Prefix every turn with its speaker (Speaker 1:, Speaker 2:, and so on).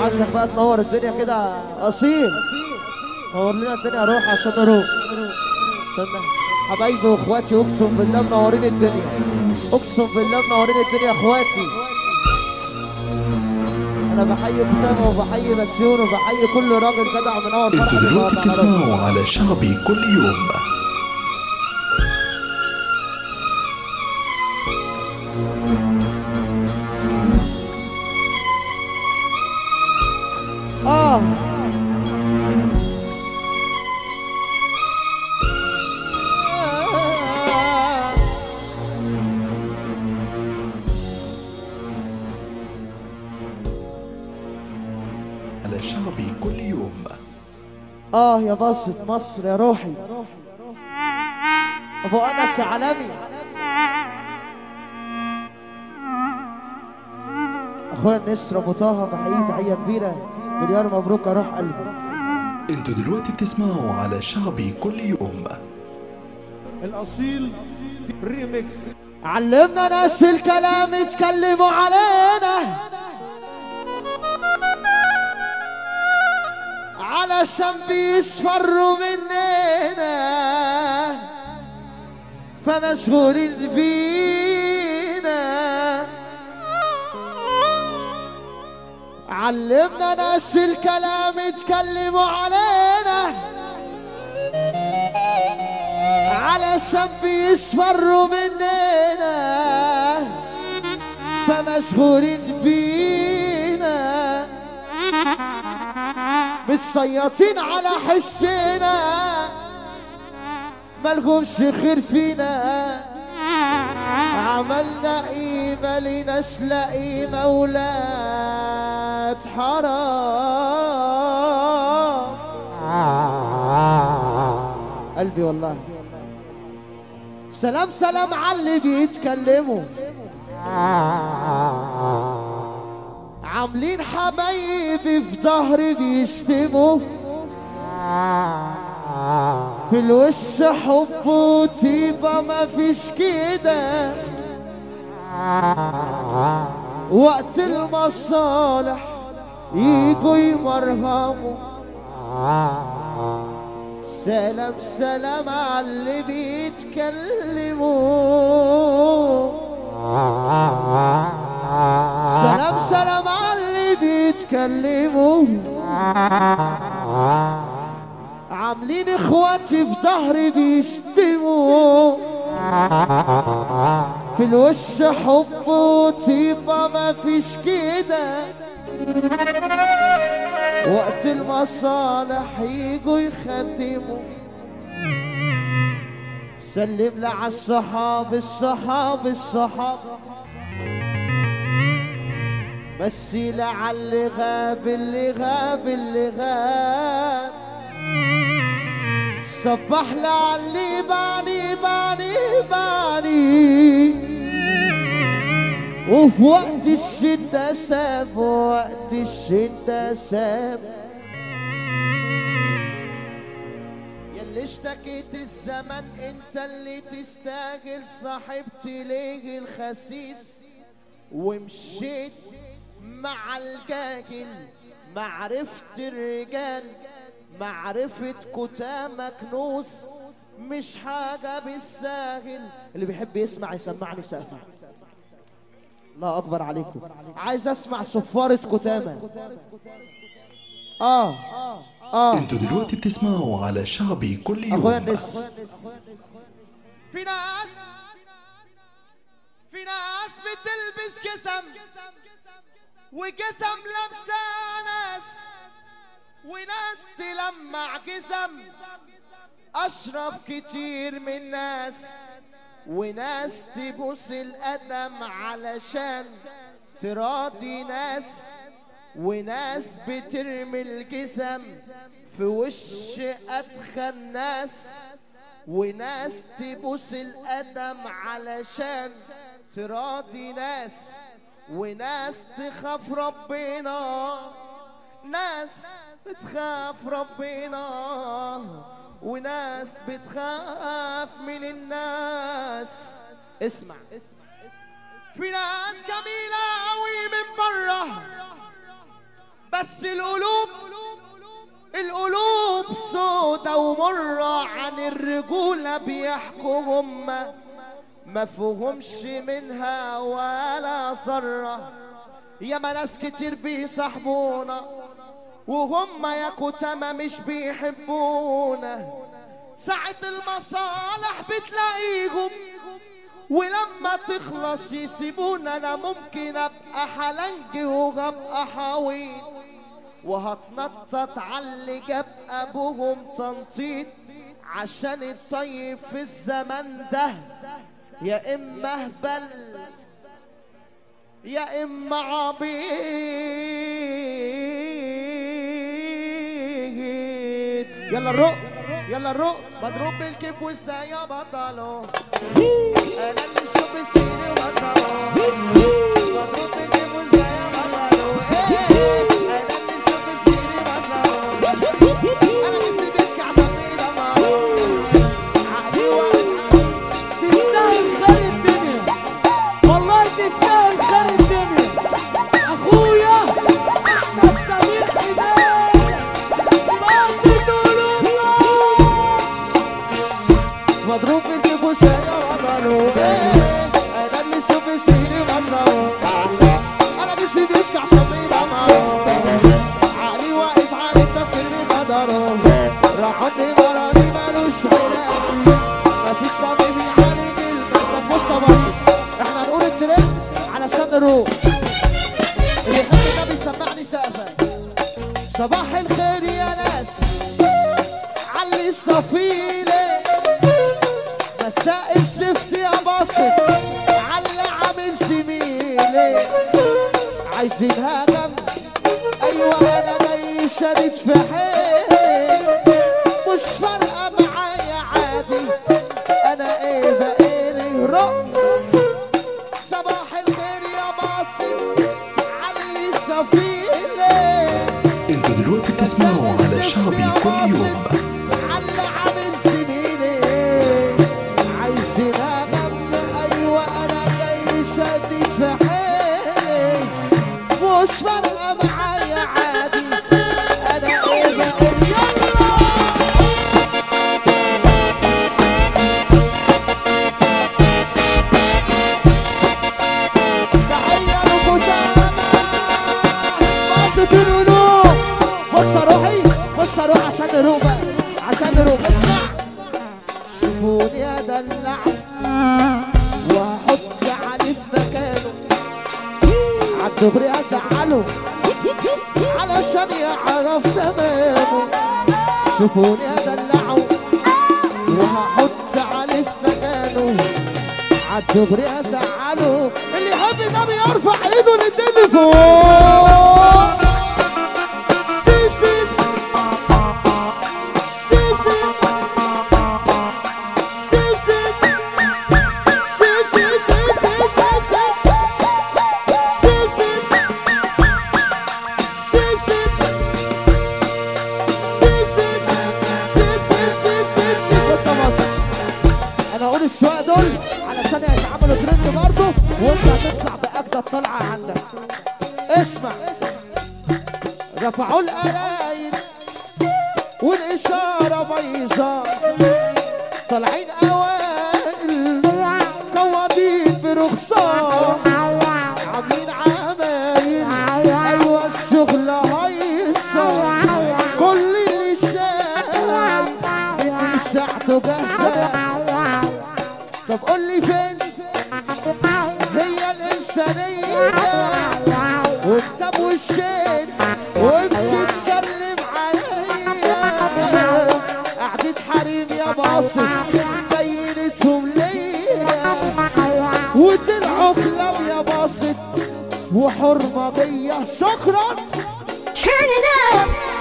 Speaker 1: عايزك بقى تنور الدنيا كده اصيل نور لنا الدنيا روح عشان نروح عشان حبايبي واخواتي اقسم بالله منورين الدنيا اقسم بالله منورين الدنيا يا اخواتي انا بحيي بتامه وبحيي بسيون وبحيي كل راجل جدع منور
Speaker 2: انتوا
Speaker 1: فرحة
Speaker 2: دلوقتي
Speaker 1: النهارده.
Speaker 2: بتسمعوا على شعبي كل يوم
Speaker 1: اه
Speaker 2: على شعبي كل يوم
Speaker 1: اه يا باصة مصر يا روحي ابو انس يا علامي اخويا النسر ابو طه بحييه تحيه كبيره مليار مبروك يا روح قلبي
Speaker 2: انتوا دلوقتي بتسمعوا على شعبي كل يوم
Speaker 3: الأصيل ريميكس
Speaker 1: علمنا ناس الكلام يتكلموا علينا علشان بيسفروا مننا فمشغولين بينا علمنا ناس الكلام يتكلموا علينا علشان بيسفروا مننا فمشغولين بينا متسيطين على حسنا ملهمش خير فينا عملنا قيمة لناس لا قيمة ولاد حرام قلبي والله سلام سلام على اللي بيتكلموا عاملين حبايبي في ظهري بيشتموا في الوش حب وطيبة ما فيش كده وقت المصالح يجوا يمرهموا سلام سلام على اللي بيتكلموا سلام سلام على اللي بيتكلموا عاملين اخواتي في ظهري بيشتموا في الوش حب وطيبة ما فيش كده وقت المصالح يجوا يخدموا سلم لي على الصحاب الصحاب الصحاب بس لعل غاب اللي غاب اللي غاب صبح لعلي باني باني باني وفي وقت الشدة ساب وقت الشدة ساب يلي اشتكيت الزمن انت اللي تستاهل صاحبتي ليه الخسيس ومشيت مع الجاهل معرفة الرجال معرفة كتامة كنوس مش حاجة بالساهل اللي بيحب يسمع يسمعني سقفة الله أكبر عليكم عايز أسمع صفارة كتامة آه آه
Speaker 2: انتوا دلوقتي بتسمعوا على شعبي كل
Speaker 1: أخويا
Speaker 2: يوم
Speaker 1: النس
Speaker 4: في ناس في ناس بتلبس جسم وجسم لابسه ناس وناس تلمع جسم اشرف كتير من ناس وناس تبوس القدم علشان تراضي ناس وناس بترمي الجسم في وش اتخن ناس وناس تبوس القدم علشان تراضي ناس وناس تخاف ربنا ناس بتخاف ربنا وناس بتخاف من الناس اسمع في ناس جميلة قوي من بره بس القلوب القلوب سودا ومرة عن الرجولة بيحكوا هما ما فهمش منها ولا ذرة ياما ناس كتير بيصاحبونا وهم يا كتامة مش بيحبونا ساعة المصالح بتلاقيهم ولما تخلص يسيبونا انا ممكن ابقى حلنجي وابقى حويط وهتنطط على اللي جاب ابوهم تنطيط عشان الطيب في الزمن ده يا اما اهبل يا اما عبيط يلا الرق يلا الرق مضروب بالكيف وازاي يا بطلوا انا اللي شوف سنيني وبشره مضروب بالكيف وازاي يا بطلوا إيه، انا اللي شوف سنيني وبشره انا بس بشكي عشان بيدمروا عقلي واقف
Speaker 3: تستاهل خير الدنيا والله تستاهل خير الدنيا اخويا احمد سمير حماية باصت قلوبنا
Speaker 4: مضروب في الكيف وشاية وضلوا انا اللي شوف سيري مشروع انا بس بيشكي عشان بيدمروا عقلي واقف على التفكير بقدره راحتني مرضي مالوش علاج مفيش طبيب يعالج المسك بص يا باشا احنا هنقول الترند علشان نروح اللي يحب ده بيسمعني سقفه صباح الخير يا ناس علي صفيلي مساء الزفت يا باسط على عامل زميلي عايزينها جنب ايوه انا جاي شديد في حيلي مش فارقه معايا عادي انا ايه بقالي رق صباح الخير يا باسط علي صفيلي
Speaker 2: انتوا دلوقتي بتسمعوا على شعبي كل يوم
Speaker 4: على عامل سنيني عايزين اغم ايوه انا جاي شديد في حيلي مش فارقه معايا عادي انا ايه بقول يلا تحيه لكتامه باصت القلوب بص يا روحي بص يا روحي عشان نروق بقى عشان نروق اسمع شوفوني ادلع واحط عليه في مكانه عالدغري ازعله علشان يعرف تمامه شوفوني ادلعه وهحط عليه في مكانه عالدغري ازعله اللي يحب النبي يرفع ايده للدنيا فوق سيسي سيسي سيسي سيسي سيسي سيسي سيسي انا هقول الشوية دول علشان يتعملوا ترند برضه وانت هتطلع باجدد طلعه عندك اسمع رفعوا القرايل والاشاره بايظه طالعين اوائل قواضين برخصان عاملين عمايل ايوه الشغل هيصة كل اللي شاف اني ساعته جاهزه طب قول لي فين هي الانسانيه وانت بوشين وبتتكلم عليا قعدة حريم يا باصر بينتهم ليا وطلعوا كلاب يا باصر وحرمة بيا شكرا
Speaker 5: Turn it up.